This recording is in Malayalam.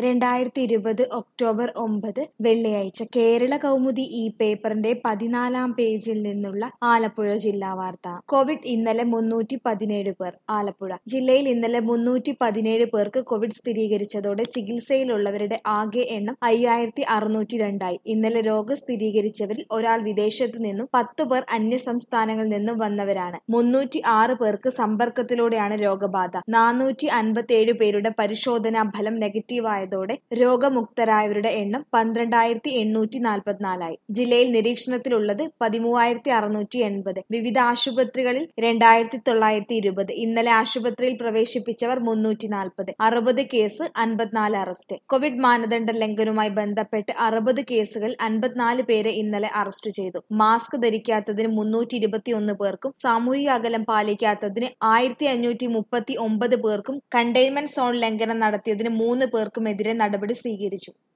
രണ്ടായിരത്തി ഇരുപത് ഒക്ടോബർ ഒമ്പത് വെള്ളിയാഴ്ച കേരള കൗമുദി ഈ പേപ്പറിന്റെ പതിനാലാം പേജിൽ നിന്നുള്ള ആലപ്പുഴ ജില്ലാ വാർത്ത കോവിഡ് ഇന്നലെ മുന്നൂറ്റി പതിനേഴ് പേർ ആലപ്പുഴ ജില്ലയിൽ ഇന്നലെ മുന്നൂറ്റി പതിനേഴ് പേർക്ക് കോവിഡ് സ്ഥിരീകരിച്ചതോടെ ചികിത്സയിലുള്ളവരുടെ ആകെ എണ്ണം അയ്യായിരത്തി അറുന്നൂറ്റി രണ്ടായി ഇന്നലെ രോഗം സ്ഥിരീകരിച്ചവരിൽ ഒരാൾ വിദേശത്തു നിന്നും പത്തു പേർ അന്യ സംസ്ഥാനങ്ങളിൽ നിന്നും വന്നവരാണ് മുന്നൂറ്റി ആറ് പേർക്ക് സമ്പർക്കത്തിലൂടെയാണ് രോഗബാധ നാനൂറ്റി അൻപത്തി ഏഴ് പേരുടെ പരിശോധനാ ഫലം നെഗറ്റീവായതോടെ രോഗമുക്തരായവരുടെ എണ്ണം പന്ത്രണ്ടായിരത്തി എണ്ണൂറ്റി നാൽപ്പത്തിനാലായി ജില്ലയിൽ നിരീക്ഷണത്തിലുള്ളത് പതിമൂവായിരത്തി അറുന്നൂറ്റി എൺപത് വിവിധ ആശുപത്രികളിൽ രണ്ടായിരത്തി തൊള്ളായിരത്തി ഇരുപത് ഇന്നലെ ആശുപത്രിയിൽ പ്രവേശിപ്പിച്ചവർ മുന്നൂറ്റി നാൽപ്പത് അറുപത് കേസ് അൻപത്തിനാല് അറസ്റ്റ് കോവിഡ് മാനദണ്ഡ ലംഘനവുമായി ബന്ധപ്പെട്ട് അറുപത് കേസുകളിൽ അൻപത്തിനാല് പേരെ ഇന്നലെ അറസ്റ്റ് ചെയ്തു മാസ്ക് ധരിക്കാത്തതിന് മുന്നൂറ്റി ഇരുപത്തിയൊന്ന് പേർക്കും സാമൂഹിക അകലം പാലിക്കാത്തതിന് ആയിരത്തി അഞ്ഞൂറ്റി മുപ്പത്തി ഒമ്പത് പേർക്കും കണ്ടെയ്ൻമെന്റ് സോൺ ലംഘനം നടത്തിയതിന് മൂന്ന് പേർക്കുമെതിരെ നടപടി സ്വീകരിച്ചു